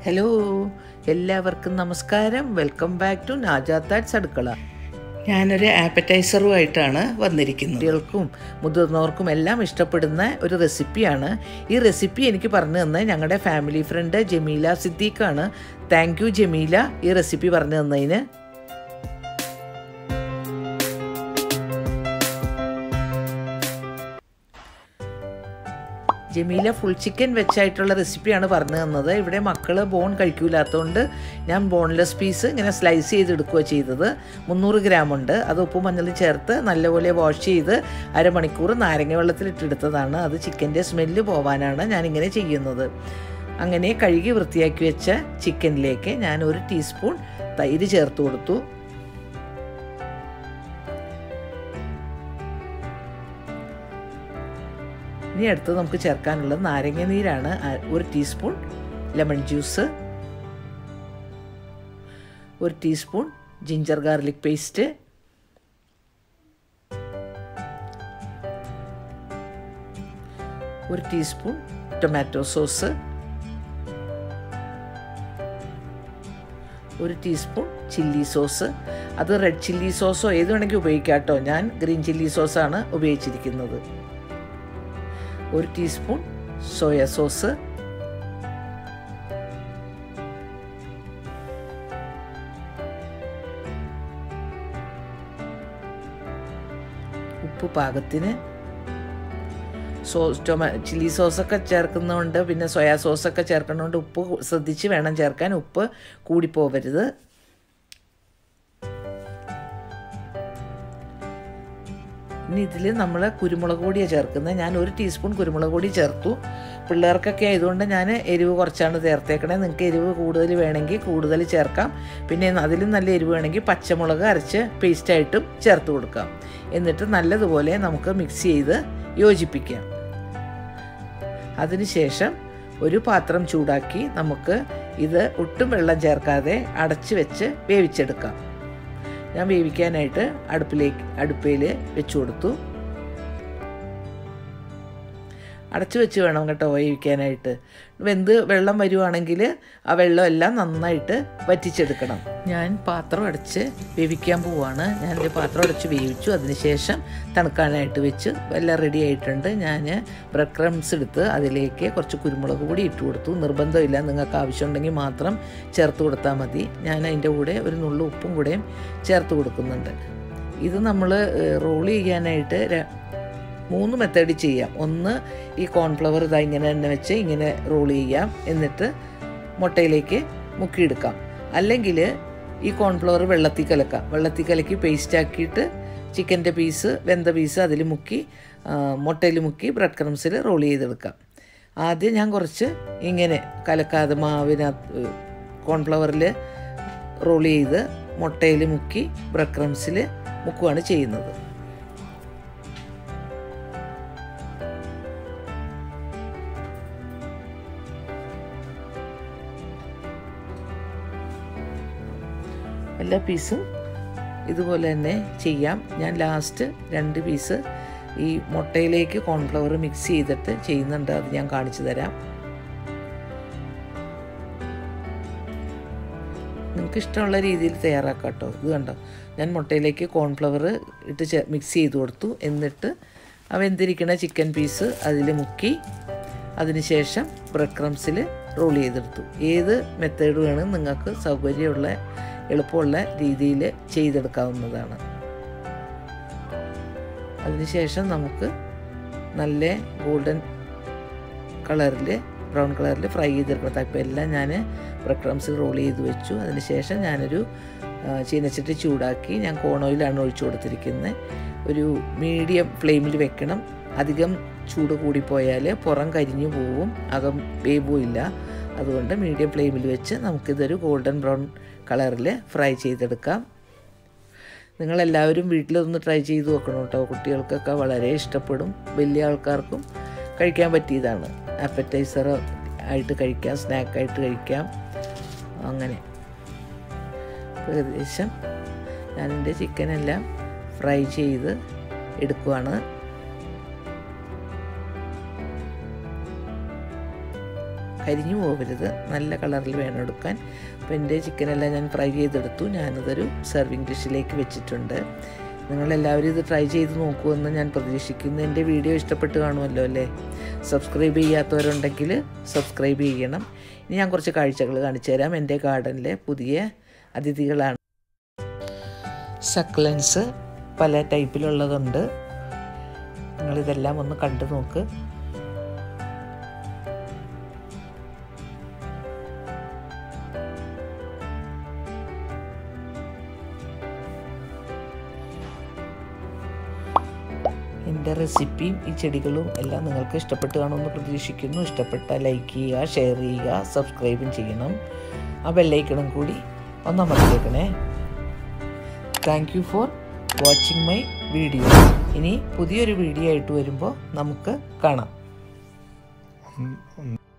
hello എല്ലാവർക്കും നമസ്കാരം welcome back to നാജാത്താറ്റ്സ് അടുക്കള ഞാനൊരു ആപ്പറ്റൈസറുമായിട്ടാണ് വന്നിരിക്കുന്നത് കുട്ടികൾക്കും മുതിർന്നവർക്കും എല്ലാം ഇഷ്ടപ്പെടുന്ന ഒരു റെസിപ്പിയാണ് ഈ റെസിപ്പി എനിക്ക് പറഞ്ഞു തന്നത് ഞങ്ങളുടെ ഫാമിലി ഫ്രണ്ട് ജമീല സിദ്ദീഖാണ് താങ്ക് യു ജമീല ഈ റെസിപ്പി പറഞ്ഞു തന്നതിന് ജമീല ഫുൾ ചിക്കൻ വെച്ചായിട്ടുള്ള റെസിപ്പിയാണ് പറഞ്ഞു തന്നത് ഇവിടെ മക്കൾ ബോൺ കഴിക്കൂലാത്തതുകൊണ്ട് ഞാൻ ബോൺലെസ് പീസ് ഇങ്ങനെ സ്ലൈസ് ചെയ്തെടുക്കുക ചെയ്തത് മുന്നൂറ് ഗ്രാം ഉണ്ട് അത് ഉപ്പും മഞ്ഞളും ചേർത്ത് നല്ലപോലെ വാഷ് ചെയ്ത് അരമണിക്കൂർ നാരങ്ങ വെള്ളത്തിലിട്ടെടുത്തതാണ് അത് ചിക്കൻ്റെ സ്മെല്ല് പോവാനാണ് ഞാനിങ്ങനെ ചെയ്യുന്നത് അങ്ങനെ കഴുകി വൃത്തിയാക്കി വെച്ച ചിക്കനിലേക്ക് ഞാൻ ഒരു ടീസ്പൂൺ തൈര് ചേർത്ത് കൊടുത്തു ഇനി അടുത്ത് നമുക്ക് ചേർക്കാനുള്ളത് നാരങ്ങ നീരാണ് ഒരു ടീസ്പൂൺ ലെമൺ ജ്യൂസ് ഒരു ടീസ്പൂൺ ജിഞ്ചർ ഗാർലിക് പേസ്റ്റ് ഒരു ടീസ്പൂൺ ടൊമാറ്റോ സോസ് ഒരു ടീസ്പൂൺ ചില്ലി സോസ് അത് റെഡ് ചില്ലി സോസോ ഏത് വേണമെങ്കിൽ ഉപയോഗിക്കാം കേട്ടോ ഞാൻ ഗ്രീൻ ചില്ലി സോസാണ് ഉപയോഗിച്ചിരിക്കുന്നത് ഒരു ടീസ്പൂൺ സോയ സോസ് ഉപ്പ് പാകത്തിന് സോസ് ടൊമാ ചില്ലി സോസൊക്കെ ചേർക്കുന്നതുകൊണ്ട് പിന്നെ സോയാ സോസൊക്കെ ചേർക്കുന്നതുകൊണ്ട് ഉപ്പ് ശ്രദ്ധിച്ച് വേണം ചേർക്കാൻ ഉപ്പ് കൂടിപ്പോവരുത് ഇനി ഇതിൽ നമ്മൾ കുരുമുളക് പൊടിയാണ് ചേർക്കുന്നത് ഞാൻ ഒരു ടീസ്പൂൺ കുരുമുളക് പൊടി ചേർത്തു പിള്ളേർക്കൊക്കെ ആയതുകൊണ്ട് ഞാൻ എരിവ് കുറച്ചാണ് ചേർത്തേക്കണേ നിങ്ങൾക്ക് എരിവ് കൂടുതൽ വേണമെങ്കിൽ കൂടുതൽ ചേർക്കാം പിന്നെ അതിലും നല്ല എരിവ് വേണമെങ്കിൽ പച്ചമുളക് അരച്ച് പേസ്റ്റായിട്ടും ചേർത്ത് കൊടുക്കാം എന്നിട്ട് നല്ലതുപോലെ നമുക്ക് മിക്സ് ചെയ്ത് യോജിപ്പിക്കാം അതിനുശേഷം ഒരു പാത്രം ചൂടാക്കി നമുക്ക് ഇത് ഒട്ടും വെള്ളം ചേർക്കാതെ അടച്ച് വെച്ച് വേവിച്ചെടുക്കാം ഞാൻ വേവിക്കാനായിട്ട് അടുപ്പിലേക്ക് അടുപ്പയിൽ വെച്ച് കൊടുത്തു അടച്ചു വെച്ച് വേണം കേട്ടോ വേവിക്കാനായിട്ട് വെന്ത് വെള്ളം വരുവാണെങ്കിൽ ആ വെള്ളം എല്ലാം നന്നായിട്ട് വറ്റിച്ചെടുക്കണം ഞാൻ പാത്രം അടച്ച് വേവിക്കാൻ പോവാണ് ഞാൻ എൻ്റെ പാത്രം അടച്ച് വേവിച്ചു അതിനുശേഷം തണുക്കാനായിട്ട് വെച്ച് എല്ലാം റെഡി ആയിട്ടുണ്ട് ഞാൻ ബ്രെഡ് ക്രംസ് എടുത്ത് അതിലേക്ക് കുറച്ച് കുരുമുളക് പൊടി ഇട്ട് കൊടുത്തു നിർബന്ധമില്ല നിങ്ങൾക്ക് ആവശ്യമുണ്ടെങ്കിൽ മാത്രം ചേർത്ത് കൊടുത്താൽ മതി ഞാൻ അതിൻ്റെ കൂടെ ഒരു നുള്ളു ഉപ്പും കൂടെയും ചേർത്ത് കൊടുക്കുന്നുണ്ട് ഇത് നമ്മൾ റോൾ ചെയ്യാനായിട്ട് മൂന്ന് മെത്തേഡ് ചെയ്യാം ഒന്ന് ഈ കോൺഫ്ലവർ ഇതാ ഇങ്ങനെ തന്നെ വെച്ച് ഇങ്ങനെ റോൾ ചെയ്യാം എന്നിട്ട് മുട്ടയിലേക്ക് മുക്കിയെടുക്കാം അല്ലെങ്കിൽ ഈ കോൺഫ്ലവർ വെള്ളത്തിൽ കലക്കാം വെള്ളത്തിൽ കലക്കി പേസ്റ്റ് ആക്കിയിട്ട് ചിക്കൻ്റെ പീസ് വെന്ത പീസ് അതിൽ മുക്കി മുട്ടയിൽ മുക്കി ബ്രെഡ് ക്രംസിൽ റോൾ ചെയ്തെടുക്കാം ആദ്യം ഞാൻ കുറച്ച് ഇങ്ങനെ കലക്കാതെ മാവിനകത്ത് കോൺഫ്ലവറിൽ റോൾ ചെയ്ത് മുട്ടയിൽ മുക്കി ബ്രെഡ് ക്രംസിൽ മുക്കുവാണ് ചെയ്യുന്നത് എല്ലാ പീസും ഇതുപോലെ തന്നെ ചെയ്യാം ഞാൻ ലാസ്റ്റ് രണ്ട് പീസ് ഈ മുട്ടയിലേക്ക് കോൺഫ്ലവർ മിക്സ് ചെയ്തിട്ട് ചെയ്യുന്നുണ്ട് അത് ഞാൻ കാണിച്ചു തരാം നിങ്ങൾക്ക് ഇഷ്ടമുള്ള രീതിയിൽ തയ്യാറാക്കാം കേട്ടോ ഇത് കണ്ടോ ഞാൻ മുട്ടയിലേക്ക് കോൺഫ്ലവർ ഇട്ട് മിക്സ് ചെയ്ത് കൊടുത്തു എന്നിട്ട് ആ വെന്തിരിക്കുന്ന ചിക്കൻ പീസ് അതിൽ മുക്കി അതിനുശേഷം ബ്രെഡ് ക്രംസിൽ റോൾ ചെയ്തെടുത്തു ഏത് മെത്തേഡ് വേണം നിങ്ങൾക്ക് സൗകര്യമുള്ള എളുപ്പമുള്ള രീതിയിൽ ചെയ്തെടുക്കാവുന്നതാണ് അതിനുശേഷം നമുക്ക് നല്ല ഗോൾഡൻ കളറിൽ ബ്രൗൺ കളറിൽ ഫ്രൈ ചെയ്തെടുക്കണം ഇപ്പോൾ എല്ലാം ഞാൻ ബ്രെഡ് ക്രംസ് റോൾ ചെയ്ത് വെച്ചു അതിനുശേഷം ഞാനൊരു ചീനച്ചട്ടി ചൂടാക്കി ഞാൻ കോണോയിലാണ് ഒഴിച്ചു കൊടുത്തിരിക്കുന്നത് ഒരു മീഡിയം ഫ്ലെയിമിൽ വെക്കണം അധികം ചൂട് കൂടിപ്പോയാൽ പുറം കരിഞ്ഞു പോവും അകം വേവും ഇല്ല അതുകൊണ്ട് മീഡിയം ഫ്ലെയിമിൽ വെച്ച് നമുക്കിതൊരു ഗോൾഡൻ ബ്രൗൺ കളറിൽ ഫ്രൈ ചെയ്തെടുക്കാം നിങ്ങളെല്ലാവരും വീട്ടിലൊന്ന് ട്രൈ ചെയ്ത് നോക്കണം കേട്ടോ കുട്ടികൾക്കൊക്കെ വളരെ ഇഷ്ടപ്പെടും വലിയ ആൾക്കാർക്കും കഴിക്കാൻ പറ്റിയതാണ് അപ്പറ്റൈസർ ആയിട്ട് കഴിക്കാം സ്നാക്കായിട്ട് കഴിക്കാം അങ്ങനെ ഏകദേശം ഞാനെൻ്റെ ചിക്കനെല്ലാം ഫ്രൈ ചെയ്ത് എടുക്കുവാണ് കരിഞ്ഞു പോകരുത് നല്ല കളറിൽ വേണം എടുക്കാൻ അപ്പോൾ എൻ്റെ ചിക്കനെല്ലാം ഞാൻ ഫ്രൈ ചെയ്തെടുത്തു ഞാനതൊരു സെർവിങ് ഡിഷിലേക്ക് വെച്ചിട്ടുണ്ട് നിങ്ങളെല്ലാവരും ഇത് ട്രൈ ചെയ്ത് നോക്കുമെന്ന് ഞാൻ പ്രതീക്ഷിക്കുന്നു എൻ്റെ വീഡിയോ ഇഷ്ടപ്പെട്ട് കാണുമല്ലോ അല്ലേ സബ്സ്ക്രൈബ് ചെയ്യാത്തവരുണ്ടെങ്കിൽ സബ്സ്ക്രൈബ് ചെയ്യണം ഇനി ഞാൻ കുറച്ച് കാഴ്ചകൾ കാണിച്ചു തരാം എൻ്റെ ഗാർഡനിലെ പുതിയ അതിഥികളാണ് സക്ലൻസ് പല ടൈപ്പിലുള്ളതുണ്ട് നിങ്ങളിതെല്ലാം ഒന്ന് കണ്ടു നോക്ക് എൻ്റെ റെസിപ്പിയും ഈ ചെടികളും എല്ലാം നിങ്ങൾക്ക് ഇഷ്ടപ്പെട്ട് കാണുമെന്ന് പ്രതീക്ഷിക്കുന്നു ഇഷ്ടപ്പെട്ടാൽ ലൈക്ക് ചെയ്യുക ഷെയർ ചെയ്യുക സബ്സ്ക്രൈബും ചെയ്യണം ആ ബെല്ലൈക്കണം കൂടി ഒന്നമർത്തേക്കണേ thank you for watching my video ഇനി പുതിയൊരു വീഡിയോ ആയിട്ട് വരുമ്പോൾ നമുക്ക് കാണാം